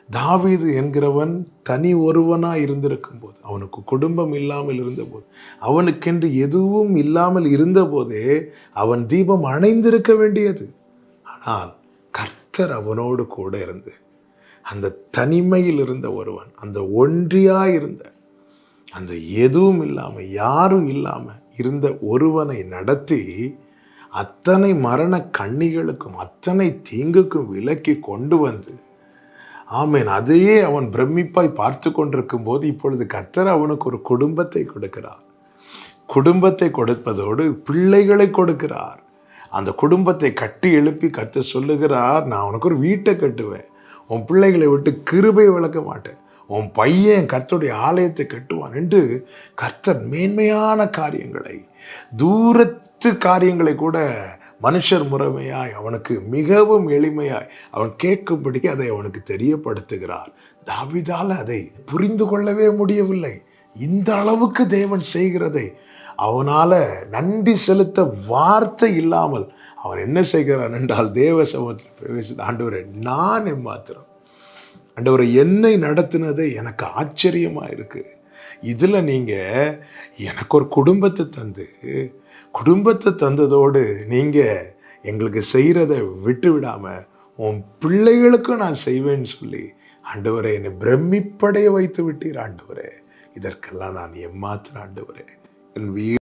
தாவீது என்கிறவன் தனி ஒருவனா இருந்திருக்கும் போது அவனுக்கு குடும்பம் இல்லாமல் இருந்தபோது அவனுக்கென்று எதுவும் இல்லாமல் இருந்தபோதே அவன் தீபம் அணைந்திருக்க வேண்டியது ஆனால் கர்த்தர் அவனோடு கூட இருந்து அந்த தனிமையில் இருந்த ஒருவன் அந்த ஒன்றியா இருந்த அந்த எதுவும் இல்லாமல் யாரும் இல்லாமல் இருந்த ஒருவனை நடத்தி அத்தனை மரண கண்ணிகளுக்கும் அத்தனை தீங்குக்கும் விலக்கி கொண்டு வந்து ஆமேன் அதையே அவன் பிரமிப்பாய் பார்த்து கொண்டிருக்கும் போது இப்பொழுது கர்த்தர் அவனுக்கு ஒரு குடும்பத்தை கொடுக்கிறார் குடும்பத்தை கொடுப்பதோடு பிள்ளைகளை கொடுக்கிறார் அந்த குடும்பத்தை கட்டி எழுப்பி கட்ட சொல்லுகிறார் நான் உனக்கு ஒரு வீட்டை கட்டுவேன் உன் பிள்ளைகளை விட்டு கிருபை விளக்க மாட்டேன் உன் பையன் கர்த்தருடைய ஆலயத்தை கட்டுவான் என்று கர்த்தர் மேன்மையான காரியங்களை தூரத்து காரியங்களை கூட மனுஷர் முறைமையாய் அவனுக்கு மிகவும் எளிமையாய் அவன் கேட்கும்படி அதை அவனுக்கு தெரியப்படுத்துகிறார் தாவிதால் அதை புரிந்து கொள்ளவே முடியவில்லை இந்த அளவுக்கு தேவன் செய்கிறதை அவனால நன்றி செலுத்த வார்த்தை இல்லாமல் அவன் என்ன செய்கிறான் என்றால் தேவ சமூகத்தில் பிரவேசித்த ஆண்டவரை நான் எம்மாத்திரம் ஆண்டவரை என்னை நடத்தினது எனக்கு ஆச்சரியமா இருக்கு இதுல நீங்க எனக்கு ஒரு குடும்பத்தை தந்து குடும்பத்தை தந்ததோடு நீங்க எங்களுக்கு செய்கிறத விட்டு விடாம உன் பிள்ளைகளுக்கும் நான் செய்வேன்னு சொல்லி ஆண்டவரே என்னை பிரமிப்படைய வைத்து விட்டீர் ஆண்டவரே இதற்கெல்லாம் நான் எம்மாத்திரம் ஆண்டவரே என் வீ